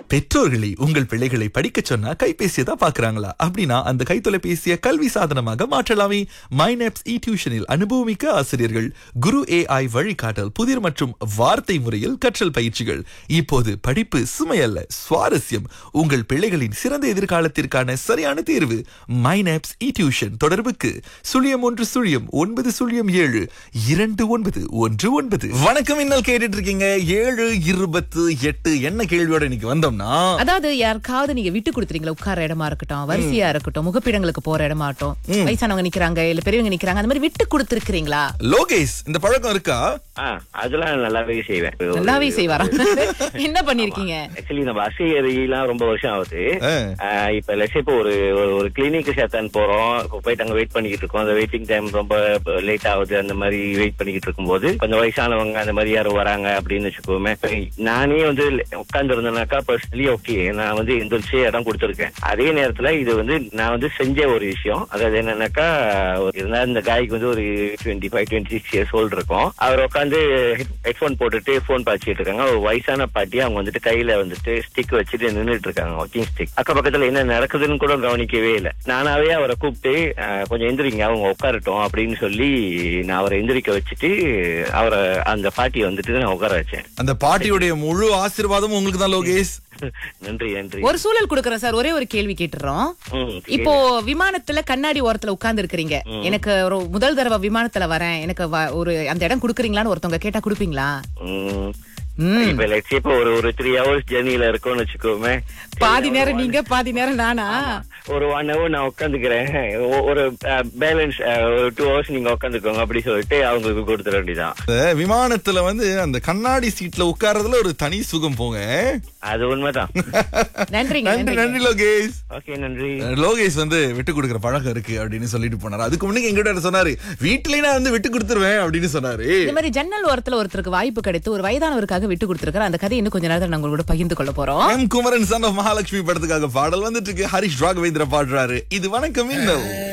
பெற்றோர்களை உங்கள் பிள்ளைகளை படிக்க சொன்னா கைபேசியை தான் பாக்குறாங்களா அப்படின்னா அந்த கைத்தொலைபேசியை கல்வி சாதனமாக மாற்றலாமே மைனப்ஸ் இ டியூஷனில் அனுபவமிக்க ஆசிரியர்கள் குரு ஏஐ வழிகாட்டல் புதிர் மற்றும் வார்த்தை முறையில் கற்றல் பயிற்சிகள் இப்போது படிப்பு சுமையல்ல சுவாரஸ்யம் உங்கள் பிள்ளைகளின் சிறந்த எதிர்காலத்திற்கான சரியான தேர்வு மைனப்ஸ் இ டியூஷன் தொடர்புக்கு சுழியம் ஒன்று சுழியம் ஒன்பது சுழியம் ஏழு இரண்டு ஒன்பது ஒன்று ஒன்பது வணக்கம் இன்னல் கேட்டுட்டு இருக்கீங்க ஏழு இருபத்து எட்டு என்ன கேள்வியோட இன்னைக்கு வந்தோம்னா அதாவது யாருக்காவது நீங்க விட்டு கொடுத்துறீங்களா உட்கார இடமா இருக்கட்டும் வரிசையா இருக்கட்டும் முகப்பிடங்களுக்கு போற இடமா இருக்கட்டும் வயசானவங்க நிக்கிறாங்க இல்ல பெரியவங்க நிக்கிறாங்க அந்த மாதிரி விட்டு கொடுத்துருக்கீங்களா லோகேஷ் இந்த பழக்கம் இருக்கா ஆ அதெல்லாம் நல்லாவே செய்வேன் நல்லாவே செய்வாரா என்ன பண்ணிருக்கீங்க ஆக்சுவலி நம்ம அசையறிலாம் ரொம்ப வருஷம் ஆகுது ஆ. ஆ, இப்ப லட்சம் இப்போ ஒரு ஒரு- ஒரு கிளினிக் சேர்த்தான் போறோம் இப்போ போயிட்டு அங்க வெயிட் பண்ணிக்கிட்டு இருக்கோம் அந்த வெயிட்டிங் டைம் ரொம்ப லேட் ஆகுது அந்த மாதிரி வெயிட் பண்ணிக்கிட்டு இருக்கும்போது கொஞ்சம் வயசானவங்க அந்த மாதிரி யாரும் வராங்க அப்படின்னு வச்சுக்கோமே இப்ப நானே வந்து உட்கார்ந்து இருந்தேனாக்கா பர்சனலி ஓகே நான் வந்து எந்திரிச்சு இடம் கொடுத்துருக்கேன் அதே நேரத்துல இது வந்து நான் வந்து செஞ்ச ஒரு விஷயம் அதாவது என்னன்னாக்கா ஒரு இருந்தா இந்த காய்க்கு வந்து ஒரு twenty five twenty six years old இருக்கும் அவர் உட்காந்து ஹெட்ஃபோன் போட்டுட்டு ஃபோன் பாய்ச்சிட்டு இருக்காங்க ஒரு வயசான பாட்டி அவங்க வந்துட்டு கையில வந்துட்டு ஸ்டிக் வச்சுட்டு நின்னுட்டு இருக்காங்க வாக்கிங் ஸ்டிக் அக்க பக்கத்துல என்ன நடக்குதுன்னு கூட கவனிக்கவே இல்லை நானாவே அவரை கூப்பிட்டு அஹ், கொஞ்சம் எந்திரிங்க அவங்க உட்காரட்டும் அப்படின்னு சொல்லி நான் அவரை எந்திரிக்க வச்சுட்டு அவரை அந்த பாட்டியை வந்துட்டு நான் உட்கார வச்சேன் அந்த பாட்டியுடைய முழு ஆசீர்வாதமும் உங்களுக்கு தான் லோகேஷ் நன்றி நன்றி ஒரு சூழல் கொடுக்கறேன் சார் ஒரே ஒரு கேள்வி கேட்டுறோம் ம், இப்போ விமானத்துல கண்ணாடி ஓரத்துல உட்கார்ந்து இருக்கிறீங்க எனக்கு ஒரு முதல் தடவை விமானத்துல வரேன் எனக்கு வ- ஒரு அந்த இடம் குடுக்குறீங்களான்னு ஒருத்தவங்க கேட்டா குடுப்பீங்களா ம். ம். இப்ப லட்சியம் இப்போ ஒரு ஒரு த்ரீ ஹவர்ஸ் ஜெர்னில இருக்கோம்னு வச்சுக்கோமே பாதி நேரம் நீங்க பாதி நேரம் நானா ஒரு ஒன் ஹவர் நான் உட்காந்துக்கிறேன் ஒரு பேலன்ஸ் ஒரு டூ ஹவர்ஸ் நீங்க உட்காந்துக்கோங்க அப்படி சொல்லிட்டு அவங்களுக்கு கொடுத்துட வேண்டியதான் இந்த விமானத்துல வந்து அந்த கண்ணாடி சீட்ல உட்கார்றதுல ஒரு தனி சுகம் போங்க அது உண்மைதான் நன்றிங்க நன்றி நன்றிங்க. நன்றி லோகேஷ் ஓகே நன்றி லோகேஷ் வந்து விட்டு கொடுக்குற பழக்கம் இருக்கு அப்படின்னு சொல்லிட்டு போனாரு அதுக்கு முன்னாடி எங்கிட்ட சொன்னாரு வீட்டுலயே நான் வந்து விட்டு கொடுத்துருவேன் அப்படின்னு சொன்னாரு இந்த மாதிரி ஜன்னல் ஓரத்துல ஒருத்தருக்கு வாய்ப்பு கிடைத்து ஒரு வயதானவருக்காக விட்டு கொடுத்திருக்கிற அந்த கதை இன்னும் கொஞ்ச நேரத்துல நாங்க உங்களோட பகிர்ந்து கொள்ள போறோம் M Kumaran son of Mahalakshmi படத்துக்காக பாடல் வந்துட்டு இருக்கு ஹரிஷ் ராகவேந்திர பாடுறாரு இது வணக்கம் இன்னல்